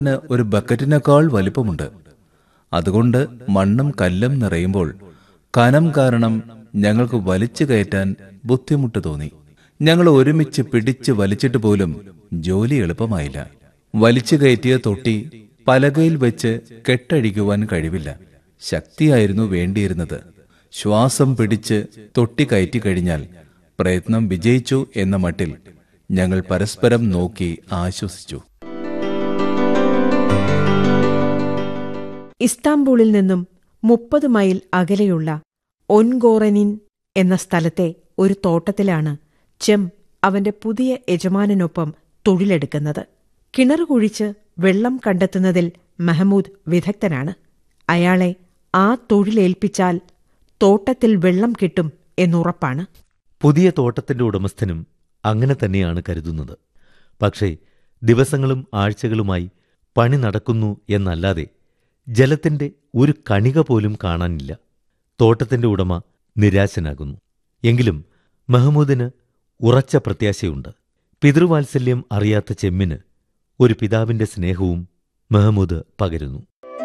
ന് ഒരു ബക്കറ്റിനേക്കാൾ വലിപ്പമുണ്ട് അതുകൊണ്ട് മണ്ണും കല്ലും നിറയുമ്പോൾ കനം കാരണം ഞങ്ങൾക്ക് വലിച്ചു കയറ്റാൻ ബുദ്ധിമുട്ട് തോന്നി ഞങ്ങൾ ഒരുമിച്ച് പിടിച്ച് വലിച്ചിട്ട് പോലും ജോലി എളുപ്പമായില്ല വലിച്ചു കയറ്റിയ തൊട്ടി പലകയിൽ വെച്ച് കെട്ടഴിക്കുവാൻ കഴിവില്ല ശക്തിയായിരുന്നു വേണ്ടിയിരുന്നത് ശ്വാസം പിടിച്ച് തൊട്ടി കയറ്റി കഴിഞ്ഞാൽ പ്രയത്നം വിജയിച്ചു എന്ന മട്ടിൽ ഞങ്ങൾ പരസ്പരം നോക്കി ആശ്വസിച്ചു ഇസ്താംബൂളിൽ നിന്നും മുപ്പത് മൈൽ അകലെയുള്ള ഒൻഗോറനിൻ എന്ന സ്ഥലത്തെ ഒരു തോട്ടത്തിലാണ് ചെം അവന്റെ പുതിയ യജമാനനൊപ്പം തൊഴിലെടുക്കുന്നത് കിണർ കുഴിച്ച് വെള്ളം കണ്ടെത്തുന്നതിൽ മെഹമൂദ് വിദഗ്ധനാണ് അയാളെ ആ തൊഴിലേൽപ്പിച്ചാൽ തോട്ടത്തിൽ വെള്ളം കിട്ടും എന്നുറപ്പാണ് പുതിയ തോട്ടത്തിന്റെ ഉടമസ്ഥനും അങ്ങനെ തന്നെയാണ് കരുതുന്നത് പക്ഷേ ദിവസങ്ങളും ആഴ്ചകളുമായി പണി നടക്കുന്നു എന്നല്ലാതെ ജലത്തിന്റെ ഒരു കണിക പോലും കാണാനില്ല തോട്ടത്തിന്റെ ഉടമ നിരാശനാകുന്നു എങ്കിലും മെഹമ്മൂദിന് ഉറച്ച പ്രത്യാശയുണ്ട് പിതൃവാത്സല്യം അറിയാത്ത ചെമ്മിന് ഒരു പിതാവിന്റെ സ്നേഹവും മെഹമ്മൂദ് പകരുന്നു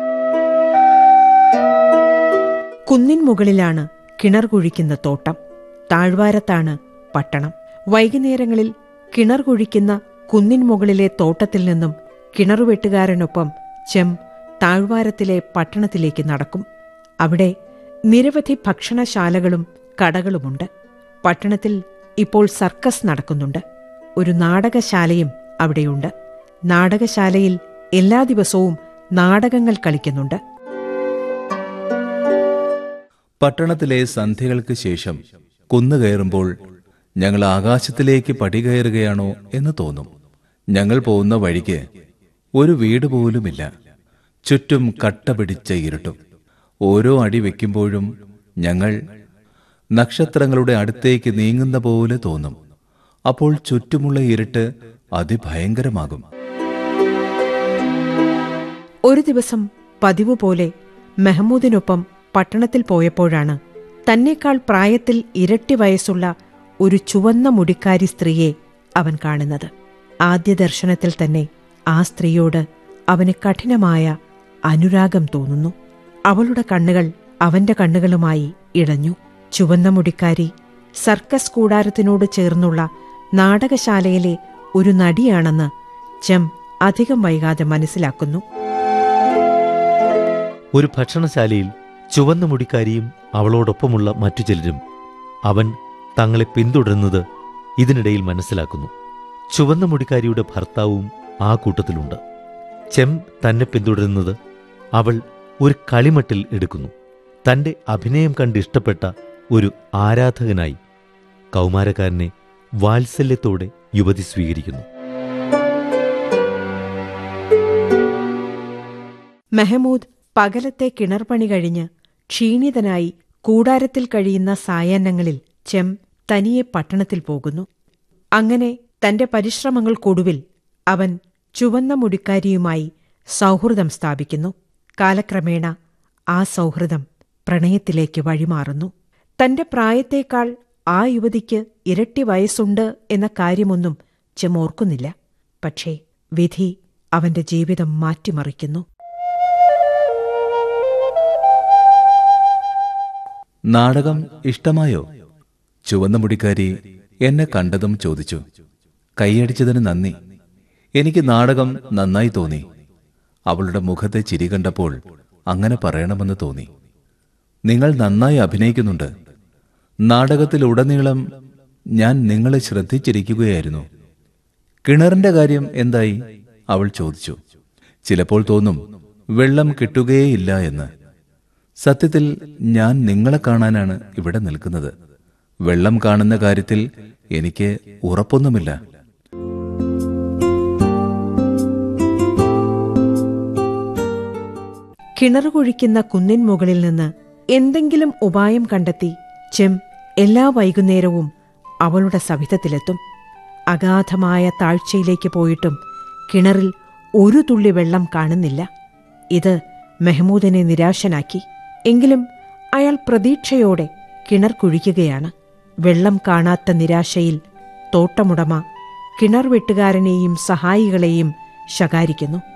കുന്നിൻ മുകളിലാണ് കിണർ കുഴിക്കുന്ന തോട്ടം താഴ്വാരത്താണ് പട്ടണം വൈകുന്നേരങ്ങളിൽ കിണർ കുഴിക്കുന്ന കുന്നിൻ മുകളിലെ തോട്ടത്തിൽ നിന്നും കിണറുവെട്ടുകാരനൊപ്പം ചെം താഴ്വാരത്തിലെ പട്ടണത്തിലേക്ക് നടക്കും അവിടെ നിരവധി ഭക്ഷണശാലകളും കടകളുമുണ്ട് പട്ടണത്തിൽ ഇപ്പോൾ സർക്കസ് നടക്കുന്നുണ്ട് ഒരു നാടകശാലയും അവിടെയുണ്ട് നാടകശാലയിൽ എല്ലാ ദിവസവും നാടകങ്ങൾ കളിക്കുന്നുണ്ട് പട്ടണത്തിലെ സന്ധ്യകൾക്ക് ശേഷം കുന്നു കയറുമ്പോൾ ഞങ്ങൾ ആകാശത്തിലേക്ക് പടി കയറുകയാണോ എന്ന് തോന്നും ഞങ്ങൾ പോകുന്ന വഴിക്ക് ഒരു വീട് പോലുമില്ല ചുറ്റും കട്ട പിടിച്ച ഇരുട്ടും ഓരോ അടി വെക്കുമ്പോഴും ഞങ്ങൾ നക്ഷത്രങ്ങളുടെ അടുത്തേക്ക് നീങ്ങുന്ന പോലെ തോന്നും അപ്പോൾ ചുറ്റുമുള്ള ഇരുട്ട് അതിഭയങ്കരമാകും ഒരു ദിവസം പതിവ് പോലെ മെഹമ്മൂദിനൊപ്പം പട്ടണത്തിൽ പോയപ്പോഴാണ് തന്നേക്കാൾ പ്രായത്തിൽ ഇരട്ടി വയസ്സുള്ള ഒരു ചുവന്ന മുടിക്കാരി സ്ത്രീയെ അവൻ കാണുന്നത് ആദ്യ ദർശനത്തിൽ തന്നെ ആ സ്ത്രീയോട് അവന് കഠിനമായ അനുരാഗം തോന്നുന്നു അവളുടെ കണ്ണുകൾ അവന്റെ കണ്ണുകളുമായി ഇടഞ്ഞു ചുവന്ന മുടിക്കാരി സർക്കസ് കൂടാരത്തിനോട് ചേർന്നുള്ള നാടകശാലയിലെ ഒരു നടിയാണെന്ന് ചെം അധികം വൈകാതെ മനസ്സിലാക്കുന്നു ഒരു ഭക്ഷണശാലയിൽ ചുവന്ന മുടിക്കാരിയും അവളോടൊപ്പമുള്ള മറ്റു ചിലരും അവൻ തങ്ങളെ പിന്തുടരുന്നത് ഇതിനിടയിൽ മനസ്സിലാക്കുന്നു ചുവന്ന മുടിക്കാരിയുടെ ഭർത്താവും ആ കൂട്ടത്തിലുണ്ട് ചെം തന്നെ പിന്തുടരുന്നത് അവൾ ഒരു കളിമട്ടിൽ എടുക്കുന്നു തന്റെ അഭിനയം കണ്ട് ഇഷ്ടപ്പെട്ട ഒരു ആരാധകനായി കൗമാരക്കാരനെ വാത്സല്യത്തോടെ യുവതി സ്വീകരിക്കുന്നു മെഹമൂദ് പകലത്തെ കിണർപണി കഴിഞ്ഞ് ക്ഷീണിതനായി കൂടാരത്തിൽ കഴിയുന്ന സായാഹ്നങ്ങളിൽ ചെം തനിയെ പട്ടണത്തിൽ പോകുന്നു അങ്ങനെ തന്റെ പരിശ്രമങ്ങൾക്കൊടുവിൽ അവൻ ചുവന്ന മുടിക്കാരിയുമായി സൗഹൃദം സ്ഥാപിക്കുന്നു കാലക്രമേണ ആ സൗഹൃദം പ്രണയത്തിലേക്ക് വഴിമാറുന്നു തന്റെ പ്രായത്തേക്കാൾ ആ യുവതിക്ക് ഇരട്ടി വയസ്സുണ്ട് എന്ന കാര്യമൊന്നും ചെം ഓർക്കുന്നില്ല പക്ഷേ വിധി അവന്റെ ജീവിതം മാറ്റിമറിക്കുന്നു നാടകം ഇഷ്ടമായോ ചുവന്ന മുടിക്കാരി എന്നെ കണ്ടതും ചോദിച്ചു കൈയടിച്ചതിന് നന്ദി എനിക്ക് നാടകം നന്നായി തോന്നി അവളുടെ മുഖത്തെ ചിരി കണ്ടപ്പോൾ അങ്ങനെ പറയണമെന്ന് തോന്നി നിങ്ങൾ നന്നായി അഭിനയിക്കുന്നുണ്ട് നാടകത്തിലുടനീളം ഞാൻ നിങ്ങളെ ശ്രദ്ധിച്ചിരിക്കുകയായിരുന്നു കിണറിന്റെ കാര്യം എന്തായി അവൾ ചോദിച്ചു ചിലപ്പോൾ തോന്നും വെള്ളം കിട്ടുകയേയില്ല എന്ന് സത്യത്തിൽ ഞാൻ നിങ്ങളെ കാണാനാണ് ഇവിടെ നിൽക്കുന്നത് വെള്ളം കാണുന്ന കാര്യത്തിൽ എനിക്ക് ഉറപ്പൊന്നുമില്ല കിണർ കുഴിക്കുന്ന കുന്നിൻ മുകളിൽ നിന്ന് എന്തെങ്കിലും ഉപായം കണ്ടെത്തി ചെം എല്ലാ വൈകുന്നേരവും അവളുടെ സവിധത്തിലെത്തും അഗാധമായ താഴ്ചയിലേക്ക് പോയിട്ടും കിണറിൽ ഒരു തുള്ളി വെള്ളം കാണുന്നില്ല ഇത് മെഹമൂദിനെ നിരാശനാക്കി എങ്കിലും അയാൾ പ്രതീക്ഷയോടെ കിണർ കുഴിക്കുകയാണ് വെള്ളം കാണാത്ത നിരാശയിൽ തോട്ടമുടമ കിണർ വെട്ടുകാരനെയും സഹായികളെയും ശകാരിക്കുന്നു